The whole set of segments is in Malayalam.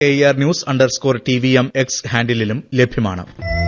A R news underscore T V M X ഹാൻഡിലും ലഭ്യമാണ്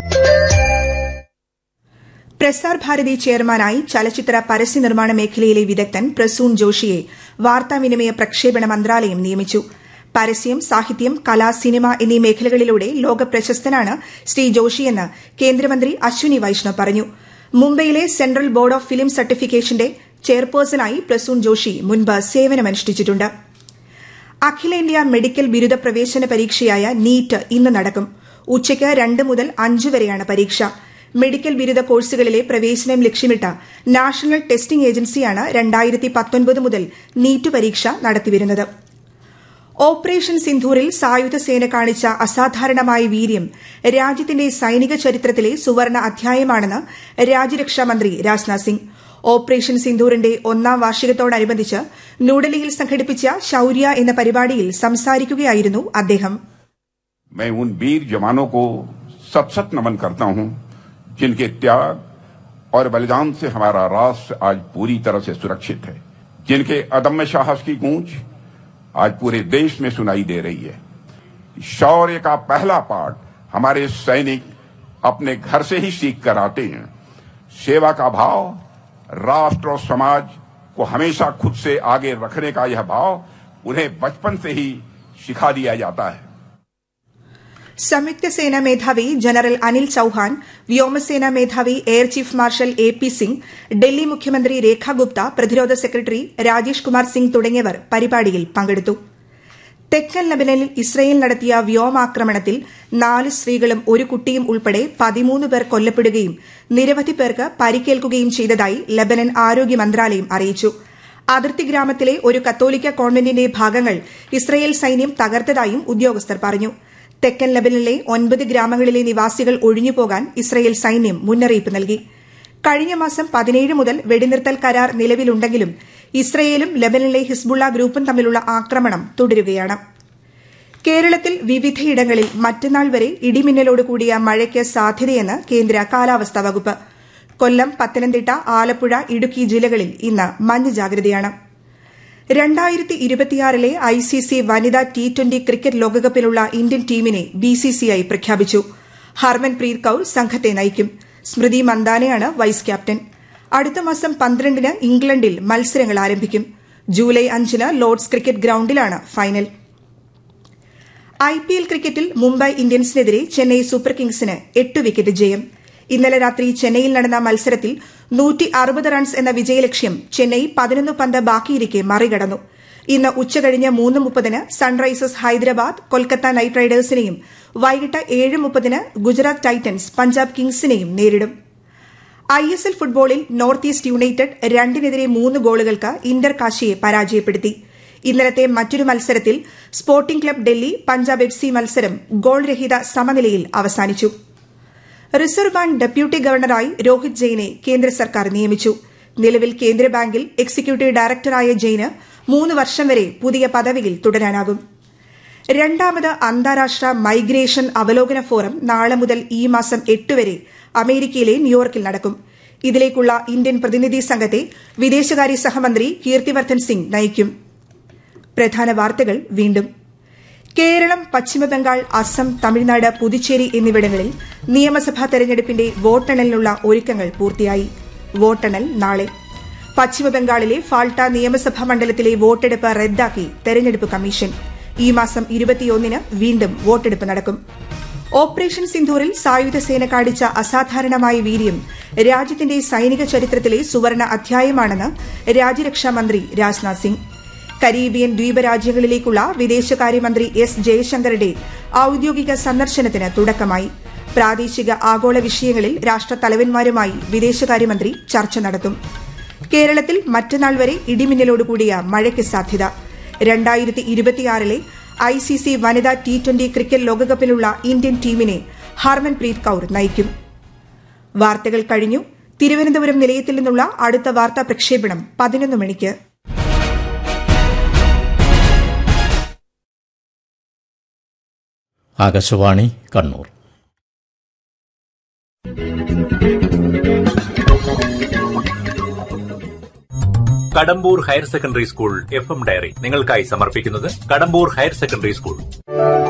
പ്രസാർ ഭാരതി ചെയർമാനായി ചലച്ചിത്ര പരസ്യ നിർമ്മാണ മേഖലയിലെ വിദഗ്ധൻ പ്രസൂൺ ജോഷിയെ വാർത്താവിനിമയ പ്രക്ഷേപണ മന്ത്രാലയം നിയമിച്ചു പരസ്യം സാഹിത്യം കല സിനിമ എന്നീ മേഖലകളിലൂടെ ലോകപ്രശസ്തനാണ് ശ്രീ ജോഷിയെന്ന് കേന്ദ്രമന്ത്രി അശ്വിനി വൈഷ്ണവ് പറഞ്ഞു മുംബൈയിലെ സെൻട്രൽ ബോർഡ് ഓഫ് ഫിലിം സർട്ടിഫിക്കേഷന്റെ ചെയർപേഴ്സണായി പ്രസൂൺ ജോഷി മുൻപ് സേവനമനുഷ്ഠിച്ചിട്ടുണ്ട് അഖിലേന്ത്യാ മെഡിക്കൽ ബിരുദ പ്രവേശന പരീക്ഷയായ നീറ്റ് ഇന്ന് നടക്കും ഉച്ചയ്ക്ക് രണ്ട് മുതൽ അഞ്ച് വരെയാണ് പരീക്ഷ മെഡിക്കൽ ബിരുദ കോഴ്സുകളിലെ പ്രവേശനം ലക്ഷ്യമിട്ട് നാഷണൽ ടെസ്റ്റിംഗ് ഏജൻസിയാണ് രണ്ടായിരത്തി പത്തൊൻപത് മുതൽ നീറ്റ് പരീക്ഷ നടത്തിവരുന്നത് ഓപ്പറേഷൻ സിന്ധൂറിൽ സായുധ സേന കാണിച്ച അസാധാരണമായ വീര്യം രാജ്യത്തിന്റെ സൈനിക ചരിത്രത്തിലെ സുവർണ അധ്യായമാണെന്ന് രാജ്യരക്ഷാമന്ത്രി രാജ്നാഥ് സിംഗ് ഓപ്പറേഷൻ സിന്ധൂറിന്റെ ഒന്നാം വാർഷികത്തോടനുബന്ധിച്ച് ന്യൂഡൽഹിയിൽ സംഘടിപ്പിച്ച ശൌര്യ എന്ന പരിപാടിയിൽ സംസാരിക്കുകയായിരുന്നു അദ്ദേഹം मैं उन वीर जवानों को सत सत नमन करता हूं जिनके त्याग और बलिदान से हमारा राष्ट्र आज पूरी तरह से सुरक्षित है जिनके अदम्य साहस की गूंज आज पूरे देश में सुनाई दे रही है शौर्य का पहला पाठ हमारे सैनिक अपने घर से ही सीख कर आते हैं सेवा का भाव राष्ट्र और समाज को हमेशा खुद से आगे रखने का यह भाव उन्हें बचपन से ही सिखा दिया जाता है സംയുക്ത സേനാ മേധാവി ജനറൽ അനിൽ ചൌഹാൻ വ്യോമസേനാ മേധാവി air chief marshal A P Singh Delhi മുഖ്യമന്ത്രി രേഖ ഗുപ്ത പ്രതിരോധ സെക്രട്ടറി രാജേഷ് കുമാർ സിംഗ് തുടങ്ങിയവർ പരിപാടിയിൽ പങ്കെടുത്തു തെക്കൻ ലബനനിൽ ഇസ്രയേൽ നടത്തിയ വ്യോമാക്രമണത്തിൽ നാല് സ്ത്രീകളും ഒരു കുട്ടിയും ഉൾപ്പെടെ പതിമൂന്ന് പേർ കൊല്ലപ്പെടുകയും നിരവധി പേർക്ക് പരിക്കേൽക്കുകയും ചെയ്തതായി ലബനൻ ആരോഗ്യ മന്ത്രാലയം അറിയിച്ചു അതിർത്തി ഗ്രാമത്തിലെ ഒരു കത്തോലിക്ക കോൺവെന്റിന്റെ ഭാഗങ്ങൾ ഇസ്രയേൽ സൈന്യം തകർത്തതായും ഉദ്യോഗസ്ഥർ പറഞ്ഞു തെക്കൻ ലബനനിലെ ഒൻപത് ഗ്രാമങ്ങളിലെ നിവാസികൾ ഒഴിഞ്ഞുപോകാൻ ഇസ്രയേൽ സൈന്യം മുന്നറിയിപ്പ് നൽകി കഴിഞ്ഞ മാസം പതിനേഴ് മുതൽ വെടിനിർത്തൽ കരാർ നിലവിലുണ്ടെങ്കിലും ഇസ്രയേലും ലബനനിലെ ഹിസ്ബുള്ള ഗ്രൂപ്പും തമ്മിലുള്ള ആക്രമണം തുടരുകയാണ് കേരളത്തിൽ വിവിധയിടങ്ങളിൽ മറ്റന്നാൾ വരെ ഇടിമിന്നലോട് കൂടിയ മഴയ്ക്ക് സാധ്യതയെന്ന് കേന്ദ്ര കാലാവസ്ഥാ വകുപ്പ് കൊല്ലം പത്തനംതിട്ട ആലപ്പുഴ ഇടുക്കി ജില്ലകളിൽ ഇന്ന് മഞ്ഞ ജാഗ്രതയാണ് രണ്ടായിരത്തി ഇരുപത്തിയാറിലെ ഐ സി സി വനിതാ ടി ട്വന്റി ക്രിക്കറ്റ് ലോകകപ്പിലുള്ള ഇന്ത്യൻ ടീമിനെ ബിസിസിഐ പ്രഖ്യാപിച്ചു ഹർമൻപ്രീത് കൌർ സംഘത്തെ നയിക്കും സ്മൃതി മന്ദാനയാണ് വൈസ് ക്യാപ്റ്റൻ അടുത്ത മാസം പന്ത്രണ്ടിന് ഇംഗ്ലണ്ടിൽ മത്സരങ്ങൾ ആരംഭിക്കും ജൂലൈ അഞ്ചിന് ലോർഡ്സ് ക്രിക്കറ്റ് ഗ്രൌണ്ടിലാണ് ഫൈനൽ ഐ പി എൽ ക്രിക്കറ്റിൽ മുംബൈ ഇന്ത്യൻസിനെതിരെ ചെന്നൈ സൂപ്പർ കിങ്സിന് എട്ട് വിക്കറ്റ് ജയം ഇന്നലെ രാത്രി ചെന്നൈയിൽ നടന്ന മത്സരത്തിൽ നൂറ്റി അറുപത് റൺസ് എന്ന വിജയലക്ഷ്യം ചെന്നൈ പതിനൊന്ന് പന്ത് ബാക്കിയിരിക്കെ മറികടന്നു ഇന്ന് ഉച്ചകഴിഞ്ഞ് മൂന്ന് മുപ്പതിന് സൺറൈസേഴ്സ് ഹൈദരാബാദ് കൊൽക്കത്ത നൈറ്റ് റൈഡേഴ്സിനെയും വൈകിട്ട് ഏഴ് മുപ്പതിന് ഗുജറാത്ത് ടൈറ്റൻസ് പഞ്ചാബ് കിങ്സിനെയും നേരിടും ഐ എസ് എൽ ഫുട്ബോളിൽ നോർത്ത് ഈസ്റ്റ് യുണൈറ്റഡ് രണ്ടിനെതിരെ മൂന്ന് ഗോളുകൾക്ക് ഇന്റർ കാശിയെ പരാജയപ്പെടുത്തി ഇന്നലത്തെ മറ്റൊരു മത്സരത്തിൽ sporting club Delhi Punjab F C മത്സരം ഗോൾ രഹിത സമനിലയിൽ അവസാനിച്ചു റിസർവ് ബാങ്ക് ഡെപ്യൂട്ടി ഗവർണറായി രോഹിത് ജെയിനെ കേന്ദ്ര സർക്കാർ നിയമിച്ചു നിലവിൽ കേന്ദ്ര ബാങ്കിൽ എക്സിക്യൂട്ടീവ് ഡയറക്ടറായ ജെയിന് മൂന്ന് വർഷം വരെ പുതിയ പദവിയിൽ തുടരാനാകും രണ്ടാമത് അന്താരാഷ്ട്ര മൈഗ്രേഷൻ അവലോകന ഫോറം നാളെ മുതൽ ഈ മാസം എട്ട് വരെ അമേരിക്കയിലെ ന്യൂയോർക്കിൽ നടക്കും ഇതിലേക്കുള്ള ഇന്ത്യൻ പ്രതിനിധി സംഘത്തെ വിദേശകാര്യ സഹമന്ത്രി കീർത്തിവർദ്ധൻ സിംഗ് നയിക്കും പ്രധാന വാർത്തകൾ വീണ്ടും കേരളം പശ്ചിമബംഗാൾ അസം തമിഴ്നാട് പുതുച്ചേരി എന്നിവിടങ്ങളിൽ നിയമസഭാ തെരഞ്ഞെടുപ്പിന്റെ വോട്ടെണ്ണലിനുള്ള ഒരുക്കങ്ങൾ പൂർത്തിയായി വോട്ടെണ്ണൽ നാളെ പശ്ചിമബംഗാളിലെ ഫാൾട്ട നിയമസഭാ മണ്ഡലത്തിലെ വോട്ടെടുപ്പ് റദ്ദാക്കി തെരഞ്ഞെടുപ്പ് കമ്മീഷൻ ഈ മാസം ഇരുപത്തിയൊന്നിന് വീണ്ടും വോട്ടെടുപ്പ് നടക്കും ഓപ്പറേഷൻ സിന്ധൂറിൽ സായുധ സേന കാണിച്ച അസാധാരണമായ വീര്യം രാജ്യത്തിന്റെ സൈനിക ചരിത്രത്തിലെ സുവർണ അധ്യായമാണെന്ന് രാജ്യരക്ഷാമന്ത്രി രാജ്നാഥ് സിംഗ് കരീബിയൻ ദ്വീപരാജ്യങ്ങളിലേക്കുള്ള വിദേശകാര്യമന്ത്രി എസ് ജയശങ്കറുടെ ഔദ്യോഗിക സന്ദർശനത്തിന് തുടക്കമായി പ്രാദേശിക ആഗോള വിഷയങ്ങളിൽ രാഷ്ട്രത്തലവന്മാരുമായി വിദേശകാര്യമന്ത്രി ചർച്ച നടത്തും കേരളത്തിൽ മറ്റന്നാൾ വരെ ഇടിമിന്നലോടുകൂടിയ മഴയ്ക്ക് സാധ്യത രണ്ടായിരത്തി ഇരുപത്തിയാറിലെ ഐ സി സി വനിതാ ടി ട്വന്റി ക്രിക്കറ്റ് ലോകകപ്പിലുള്ള ഇന്ത്യൻ ടീമിനെ ഹർമൻപ്രീത് കൌർ നയിക്കും വാർത്തകൾ കഴിഞ്ഞു തിരുവനന്തപുരം നിലയത്തിൽ നിന്നുള്ള അടുത്ത വാർത്താ പ്രക്ഷേപണം പതിനൊന്ന് മണിക്ക് Akashvani Kannur Kadambur higher secondary school F M diary നിങ്ങൾക്കായി സമർപ്പിക്കുന്നത് കടമ്പൂർ ഹയർ സെക്കൻഡറി സ്കൂൾ